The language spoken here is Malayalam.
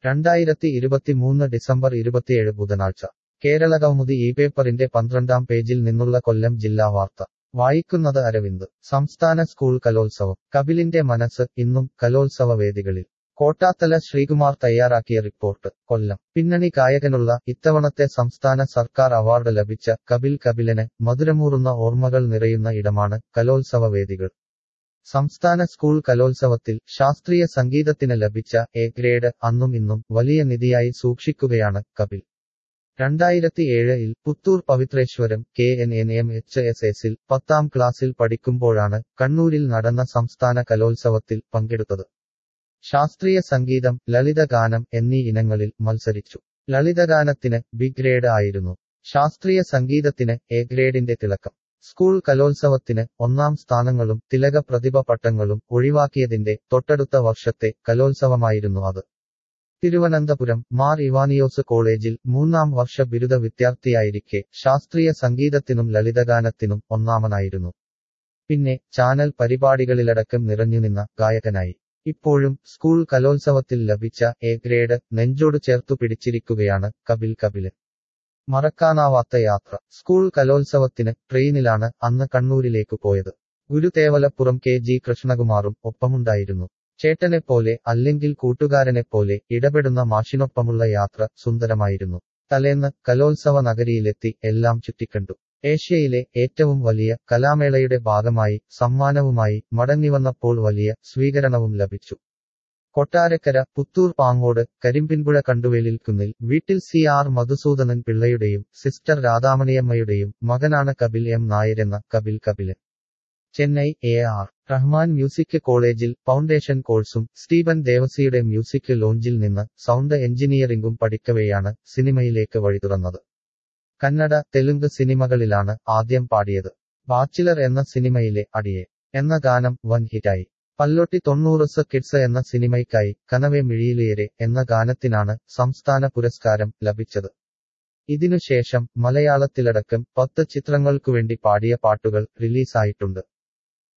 രണ്ടായിരത്തി ഇരുപത്തിമൂന്ന് ഡിസംബർ ഇരുപത്തിയേഴ് ബുധനാഴ്ച കേരളകൗമുദി ഈ പേപ്പറിന്റെ പന്ത്രണ്ടാം പേജിൽ നിന്നുള്ള കൊല്ലം ജില്ലാ വാർത്ത വായിക്കുന്നത് അരവിന്ദ് സംസ്ഥാന സ്കൂൾ കലോത്സവം കപിലിന്റെ മനസ്സ് ഇന്നും കലോത്സവ വേദികളിൽ കോട്ടാത്തല ശ്രീകുമാർ തയ്യാറാക്കിയ റിപ്പോർട്ട് കൊല്ലം പിന്നണി ഗായകനുള്ള ഇത്തവണത്തെ സംസ്ഥാന സർക്കാർ അവാർഡ് ലഭിച്ച കപിൽ കപിലന് മധുരമൂറുന്ന ഓർമ്മകൾ നിറയുന്ന ഇടമാണ് കലോത്സവ വേദികൾ സംസ്ഥാന സ്കൂൾ കലോത്സവത്തിൽ ശാസ്ത്രീയ സംഗീതത്തിന് ലഭിച്ച എ ഗ്രേഡ് അന്നും ഇന്നും വലിയ നിധിയായി സൂക്ഷിക്കുകയാണ് കപിൽ രണ്ടായിരത്തി ഏഴിൽ Puthur Pavithreswaram K N N M H S എസിൽ പത്താം ക്ലാസ്സിൽ പഠിക്കുമ്പോഴാണ് കണ്ണൂരിൽ നടന്ന സംസ്ഥാന കലോത്സവത്തിൽ പങ്കെടുത്തത് ശാസ്ത്രീയ സംഗീതം ലളിതഗാനം എന്നീ ഇനങ്ങളിൽ മത്സരിച്ചു ലളിതഗാനത്തിന് ബി ഗ്രേഡ് ആയിരുന്നു ശാസ്ത്രീയ സംഗീതത്തിന് എ ഗ്രേഡിന്റെ തിളക്കം സ്കൂൾ കലോത്സവത്തിന് ഒന്നാം സ്ഥാനങ്ങളും തിലക പ്രതിഭ പട്ടങ്ങളും ഒഴിവാക്കിയതിന്റെ തൊട്ടടുത്ത വർഷത്തെ കലോത്സവമായിരുന്നു അത് തിരുവനന്തപുരം മാർ ഇവാനിയോസ് കോളേജിൽ മൂന്നാം വർഷ ബിരുദ വിദ്യാർത്ഥിയായിരിക്കെ ശാസ്ത്രീയ സംഗീതത്തിനും ലളിതഗാനത്തിനും ഒന്നാമനായിരുന്നു പിന്നെ ചാനൽ പരിപാടികളിലടക്കം നിറഞ്ഞുനിന്ന ഗായകനായി ഇപ്പോഴും സ്കൂൾ കലോത്സവത്തിൽ ലഭിച്ച എ ഗ്രേഡ് നെഞ്ചോട് ചേർത്തു പിടിച്ചിരിക്കുകയാണ് കപിൽ കപിലൻ മറക്കാനാവാത്ത യാത്ര സ്കൂൾ കലോത്സവത്തിന് ട്രെയിനിലാണ് അന്ന് കണ്ണൂരിലേക്ക് പോയത് ഗുരുതേവലപ്പുറം കെ ജി കൃഷ്ണകുമാറും ഒപ്പമുണ്ടായിരുന്നു ചേട്ടനെപ്പോലെ അല്ലെങ്കിൽ കൂട്ടുകാരനെപ്പോലെ ഇടപെടുന്ന മാഷിനൊപ്പമുള്ള യാത്ര സുന്ദരമായിരുന്നു തലേന്ന് കലോത്സവ നഗരിയിലെത്തി എല്ലാം ചുറ്റിക്കണ്ടു ഏഷ്യയിലെ ഏറ്റവും വലിയ കലാമേളയുടെ ഭാഗമായി സമ്മാനവുമായി മടങ്ങിവന്നപ്പോൾ വലിയ സ്വീകരണവും ലഭിച്ചു കൊട്ടാരക്കര പുത്തൂർ പാങ്ങോട് കരിമ്പിൻപുഴ കണ്ടുവേലിൽ കുന്നിൽ വീട്ടിൽ സി ആർ മധുസൂദനൻ പിള്ളയുടെയും സിസ്റ്റർ രാധാമണിയമ്മയുടെയും മകനാണ് കപിൽ എം നായരെന്ന Kapil Kapilan Chennai A R Rahman music കോളേജിൽ ഫൗണ്ടേഷൻ കോഴ്സും സ്റ്റീവൻ ദേവസിയുടെ മ്യൂസിക് ലോഞ്ചിൽ നിന്ന് സൗണ്ട് എഞ്ചിനീയറിംഗും പഠിക്കവെയാണ് സിനിമയിലേക്ക് വഴിതുറന്നത് കന്നഡ തെലുങ്ക് സിനിമകളിലാണ് ആദ്യം പാടിയത് ബാച്ചിലർ എന്ന സിനിമയിലെ അടിയെ എന്ന ഗാനം വൻ ഹിറ്റായി പല്ലൊട്ടി തൊണ്ണൂറസ് കിഡ്സ് എന്ന സിനിമയ്ക്കായി കനവെ മിഴിയിലേറെ എന്ന ഗാനത്തിനാണ് സംസ്ഥാന പുരസ്കാരം ലഭിച്ചത് ഇതിനുശേഷം മലയാളത്തിലടക്കം പത്ത് ചിത്രങ്ങൾക്കുവേണ്ടി പാടിയ പാട്ടുകൾ റിലീസായിട്ടുണ്ട്